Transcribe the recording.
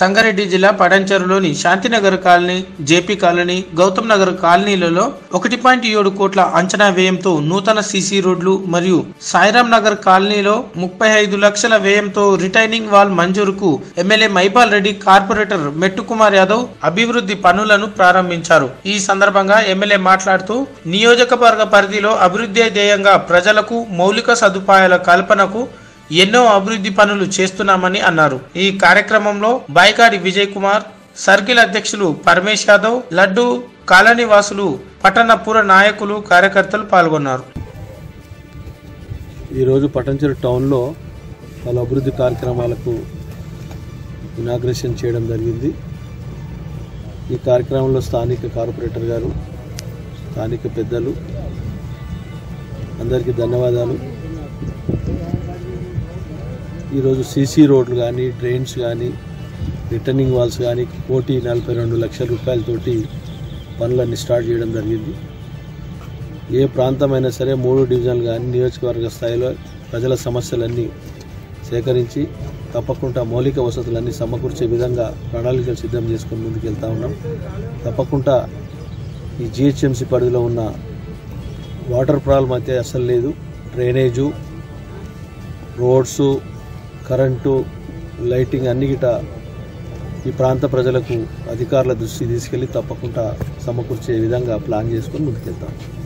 సంగారెడ్డి జిల్లా పడంచెరులోని Shantinagar colony JP colony Gautam Nagar కాలనీలలో ఒకటి పాయింట్ ఏడు కోట్ల అంచనా వ్యయంతో నూతన సీసీ రోడ్లు మరియు సాయిరాం నగర్ కాలనీలో ముప్పై ఐదు లక్షల వ్యయంతో రిటైనింగ్ వాల్ మంజూరుకు ఎమ్మెల్యే మైపాల్ రెడ్డి కార్పొరేటర్ మెట్టు కుమార్ యాదవ్ అభివృద్ధి పనులను ప్రారంభించారు ఈ సందర్భంగా ఎమ్మెల్యే మాట్లాడుతూ నియోజకవర్గ పరిధిలో అభివృద్ధి ధ్యేయంగా ప్రజలకు మౌలిక సదుపాయాల కల్పనకు ఎన్నో అభివృద్ధి పనులు చేస్తున్నామని అన్నారు ఈ కార్యక్రమంలో బాయికాడి విజయ్ కుమార్ సర్కిల్ అధ్యక్షులు పరమేశ్ యాదవ్ లడ్డు కాలనీ వాసులు పట్టణ పుర నాయకులు కార్యకర్తలు పాల్గొన్నారు ఈరోజు పటంచెరు టౌన్లో పలు అభివృద్ధి కార్యక్రమాలకు ఇనాగ్రేషన్ చేయడం జరిగింది ఈ కార్యక్రమంలో స్థానిక కార్పొరేటర్ గారు స్థానిక పెద్దలు అందరికీ ధన్యవాదాలు ఈరోజు సీసీ రోడ్లు కానీ డ్రైన్స్ కానీ రిటర్నింగ్ వాల్స్ కానీ కోటి నలభై రెండు లక్షల రూపాయలతోటి పనులన్నీ స్టార్ట్ చేయడం జరిగింది ఏ ప్రాంతమైనా సరే మూడు డివిజన్లు కానీ నియోజకవర్గ స్థాయిలో ప్రజల సమస్యలన్నీ సేకరించి తప్పకుండా మౌలిక వసతులన్నీ సమకూర్చే విధంగా ప్రణాళికలు సిద్ధం చేసుకొని ముందుకు వెళ్తా ఉన్నాం తప్పకుండా ఈ జిహెచ్ఎంసీ పరిధిలో ఉన్న వాటర్ ప్రాబ్లం అయితే అసలు లేదు డ్రైనేజు రోడ్సు కరెంటు లైటింగ్ అన్ని గిట ఈ ప్రాంత ప్రజలకు అధికారుల దృష్టి తీసుకెళ్ళి తప్పకుండా సమకూర్చే విధంగా ప్లాన్ చేసుకొని ముందుకెళ్తాం